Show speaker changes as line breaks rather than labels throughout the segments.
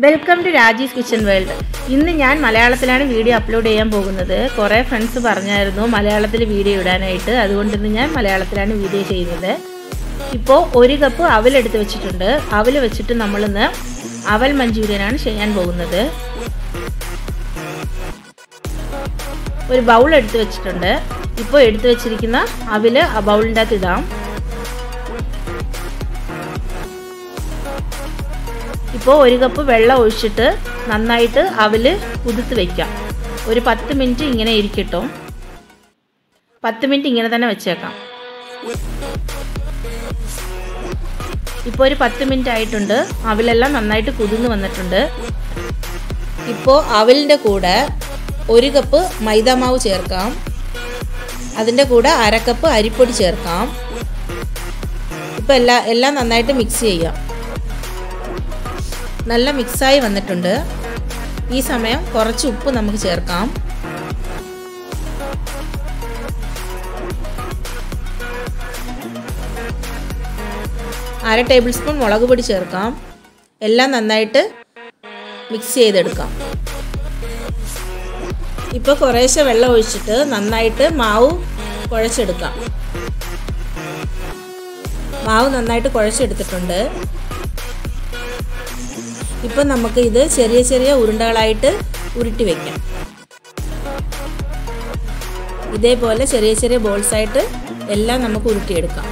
welcome to Raji's kitchen world ഇന്ന് ഞാൻ മലയാളത്തിലാണ് വീഡിയോ അപ്ലോഡ് ചെയ്യാൻ പോകുന്നത് കുറേ ഫ്രണ്ട്സ് പറഞ്ഞായിരുന്നു മലയാളത്തിൽ വീഡിയോ ഇടാനായിട്ട് അതുകൊണ്ട് ഇന്ന് ഞാൻ മലയാളത്തിലാണ് വീഡിയോ ചെയ്യുന്നത് ഇപ്പോൾ ഒരു കപ്പ് അവലെടുത്ത് വെച്ചിട്ടുണ്ട് അവൽ വെച്ചിട്ട് നമ്മളിന്ന് അവൽ മഞ്ചൂരിയനാണ് ചെയ്യാൻ പോകുന്നത് ഒരു ബൗൾ എടുത്ത് വെച്ചിട്ടുണ്ട് ഇപ്പോൾ എടുത്തു വെച്ചിരിക്കുന്ന അവിൽ ആ ബൗളിൻ്റെ അകത്ത് ഇടാം ഇപ്പോൾ ഒരു കപ്പ് വെള്ളം ഒഴിച്ചിട്ട് നന്നായിട്ട് അവൽ കുതിർത്ത് വെക്കാം ഒരു പത്ത് മിനിറ്റ് ഇങ്ങനെ ഇരിക്കട്ടോ പത്ത് മിനിറ്റ് ഇങ്ങനെ തന്നെ വെച്ചേക്കാം ഇപ്പോൾ ഒരു പത്ത് മിനിറ്റ് ആയിട്ടുണ്ട് അവലെല്ലാം നന്നായിട്ട് കുതിർന്ന് വന്നിട്ടുണ്ട് ഇപ്പോൾ അവലിൻ്റെ കൂടെ ഒരു കപ്പ് മൈദാമാവ് ചേർക്കാം അതിൻ്റെ കൂടെ അര കപ്പ് അരിപ്പൊടി ചേർക്കാം ഇപ്പോൾ എല്ലാ എല്ലാം നന്നായിട്ട് മിക്സ് ചെയ്യാം നല്ല മിക്സായി വന്നിട്ടുണ്ട് ഈ സമയം കുറച്ച് ഉപ്പ് നമുക്ക് ചേർക്കാം അര ടേബിൾ സ്പൂൺ മുളക് പൊടി ചേർക്കാം എല്ലാം നന്നായിട്ട് മിക്സ് ചെയ്തെടുക്കാം ഇപ്പോൾ കുറേശ്ശെ വെള്ളം ഒഴിച്ചിട്ട് നന്നായിട്ട് മാവ് കുഴച്ചെടുക്കാം മാവ് നന്നായിട്ട് കുഴച്ചെടുത്തിട്ടുണ്ട് ഇപ്പം നമുക്ക് ഇത് ചെറിയ ചെറിയ ഉരുണ്ടകളായിട്ട് ഉരുട്ടി വെക്കാം ഇതേപോലെ ചെറിയ ചെറിയ ബോൾസ് ആയിട്ട് എല്ലാം നമുക്ക് ഉരുട്ടിയെടുക്കാം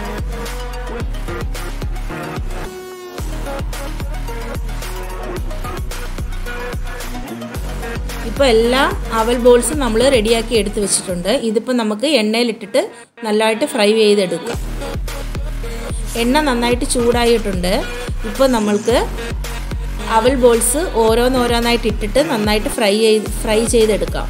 ഇപ്പോൾ എല്ലാ അവൽ ബോൾസും നമ്മൾ റെഡിയാക്കി എടുത്ത് വെച്ചിട്ടുണ്ട് ഇതിപ്പോൾ നമുക്ക് എണ്ണയിലിട്ടിട്ട് നല്ലതായിട്ട് ഫ്രൈ ചെയ്തെടുക്കാം എണ്ണ നന്നായിട്ട് ചൂടായിട്ടുണ്ട് ഇപ്പോൾ നമ്മൾക്ക് അവൽ ബോൾസ് ഓരോന്നോരോന്നായിട്ട് ഇട്ടിട്ട് നന്നായിട്ട് ഫ്രൈ ചെയ്ത് ഫ്രൈ ചെയ്തെടുക്കാം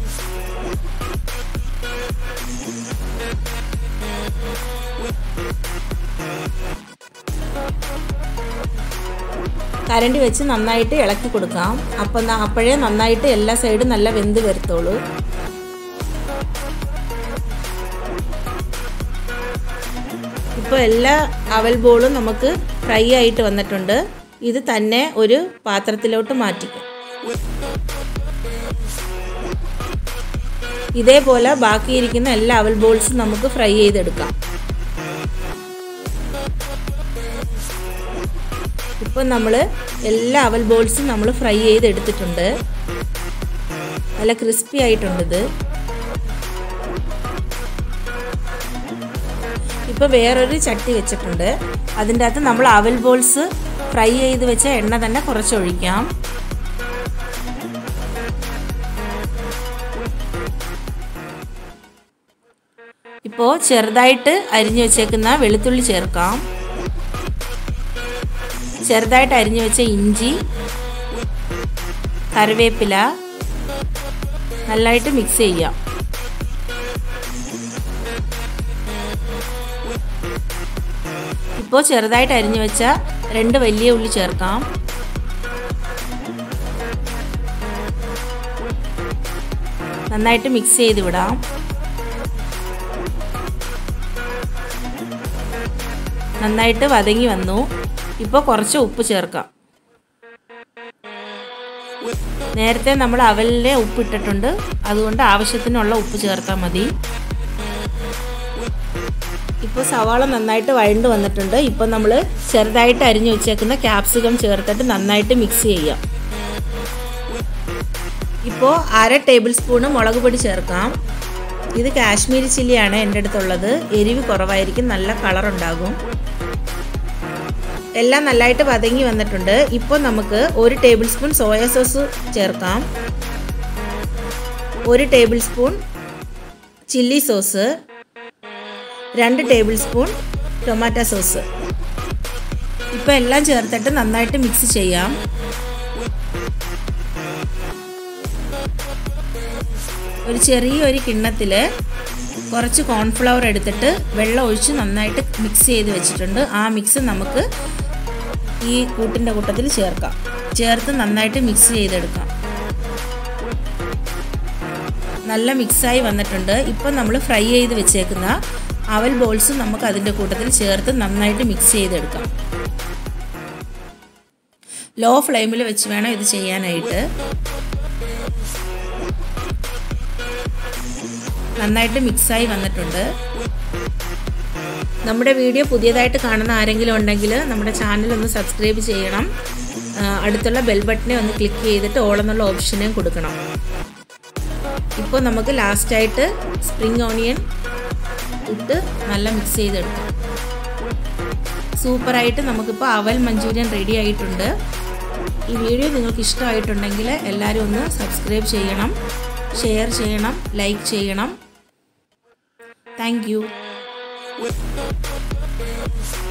കരണ്ടി വെച്ച് നന്നായിട്ട് ഇളക്കി കൊടുക്കാം അപ്പം അപ്പോഴേ നന്നായിട്ട് എല്ലാ സൈഡും നല്ല വെന്ത് വരത്തോളൂ ഇപ്പോൾ എല്ലാ അവൽ ബോളും നമുക്ക് ഫ്രൈ ആയിട്ട് വന്നിട്ടുണ്ട് ഇത് തന്നെ ഒരു പാത്രത്തിലോട്ട് മാറ്റിക്കും ഇതേപോലെ ബാക്കിയിരിക്കുന്ന എല്ലാ അവൽ ബോൾസും നമുക്ക് ഫ്രൈ ചെയ്തെടുക്കാം ഇപ്പം നമ്മൾ എല്ലാ അവൽ ബോൾസും നമ്മൾ ഫ്രൈ ചെയ്തെടുത്തിട്ടുണ്ട് നല്ല ക്രിസ്പി ആയിട്ടുണ്ടിത് ഇപ്പോൾ വേറൊരു ചട്ടി വെച്ചിട്ടുണ്ട് അതിൻ്റെ അകത്ത് നമ്മൾ അവൽ ബോൾസ് ഫ്രൈ ചെയ്ത് വെച്ച എണ്ണ തന്നെ കുറച്ചൊഴിക്കാം ഇപ്പോൾ ചെറുതായിട്ട് അരിഞ്ഞു വെച്ചേക്കുന്ന വെളുത്തുള്ളി ചേർക്കാം ചെറുതായിട്ട് അരിഞ്ഞു വെച്ച ഇഞ്ചി കറിവേപ്പില നല്ലതായിട്ട് മിക്സ് ചെയ്യാം ഇപ്പോൾ ചെറുതായിട്ട് അരിഞ്ഞു വെച്ച രണ്ട് വലിയ ഉള്ളി ചേർക്കാം നന്നായിട്ട് മിക്സ് ചെയ്ത് വിടാം നന്നായിട്ട് വതങ്ങി വന്നു ഇപ്പോൾ കുറച്ച് ഉപ്പ് ചേർക്കാം നേരത്തെ നമ്മൾ അവലിലെ ഉപ്പ് ഇട്ടിട്ടുണ്ട് അതുകൊണ്ട് ആവശ്യത്തിനുള്ള ഉപ്പ് ചേർത്താൽ മതി ഇപ്പോൾ സവാള നന്നായിട്ട് വഴണ്ട് വന്നിട്ടുണ്ട് ഇപ്പോൾ നമ്മൾ ചെറുതായിട്ട് അരിഞ്ഞു വെച്ചേക്കുന്ന ക്യാപ്സിക്കം ചേർത്തിട്ട് നന്നായിട്ട് മിക്സ് ചെയ്യാം ഇപ്പോൾ അര ടേബിൾ സ്പൂണ് മുളക് പൊടി ചേർക്കാം ഇത് കാശ്മീരി ചില്ലിയാണ് എൻ്റെ അടുത്തുള്ളത് എരിവ് കുറവായിരിക്കും നല്ല കളർ ഉണ്ടാകും എല്ലാം നല്ലതായിട്ട് വതങ്ങി വന്നിട്ടുണ്ട് ഇപ്പോൾ നമുക്ക് ഒരു ടേബിൾ സ്പൂൺ സോയ സോസ് ചേർക്കാം ഒരു ടേബിൾ സ്പൂൺ ചില്ലി സോസ് രണ്ട് ടേബിൾ സ്പൂൺ ടൊമാറ്റോ സോസ് ഇപ്പോൾ എല്ലാം ചേർത്തിട്ട് നന്നായിട്ട് മിക്സ് ചെയ്യാം ഒരു ചെറിയൊരു കിണ്ണത്തിൽ കുറച്ച് കോൺഫ്ലവർ എടുത്തിട്ട് വെള്ളം ഒഴിച്ച് നന്നായിട്ട് മിക്സ് ചെയ്ത് വെച്ചിട്ടുണ്ട് ആ മിക്സ് നമുക്ക് ഈ കൂട്ടിൻ്റെ കൂട്ടത്തിൽ ചേർക്കാം ചേർത്ത് നന്നായിട്ട് മിക്സ് ചെയ്തെടുക്കാം നല്ല മിക്സായി വന്നിട്ടുണ്ട് ഇപ്പം നമ്മൾ ഫ്രൈ ചെയ്ത് വെച്ചേക്കുന്ന അവൽ ബോൾസ് നമുക്ക് അതിൻ്റെ കൂട്ടത്തിൽ ചേർത്ത് നന്നായിട്ട് മിക്സ് ചെയ്തെടുക്കാം ലോ ഫ്ലെയിമിൽ വെച്ച് വേണം ഇത് ചെയ്യാനായിട്ട് നന്നായിട്ട് മിക്സായി വന്നിട്ടുണ്ട് നമ്മുടെ വീഡിയോ പുതിയതായിട്ട് കാണുന്ന ആരെങ്കിലും ഉണ്ടെങ്കിൽ നമ്മുടെ ചാനൽ ഒന്ന് സബ്സ്ക്രൈബ് ചെയ്യണം അടുത്തുള്ള ബെൽ ബട്ടനെ ഒന്ന് ക്ലിക്ക് ചെയ്തിട്ട് ഓൾ എന്നുള്ള ഓപ്ഷനും കൊടുക്കണം ഇപ്പോൾ നമുക്ക് ലാസ്റ്റായിട്ട് സ്പ്രിംഗ് ഓണിയൻ ഇട്ട് നല്ല മിക്സ് ചെയ്തെടുക്കാം സൂപ്പറായിട്ട് നമുക്കിപ്പോൾ അവൽ മഞ്ചൂരിയൻ റെഡി ആയിട്ടുണ്ട് ഈ വീഡിയോ നിങ്ങൾക്ക് ഇഷ്ടമായിട്ടുണ്ടെങ്കിൽ എല്ലാവരും ഒന്ന് സബ്സ്ക്രൈബ് ചെയ്യണം ഷെയർ ചെയ്യണം ലൈക്ക് ചെയ്യണം താങ്ക്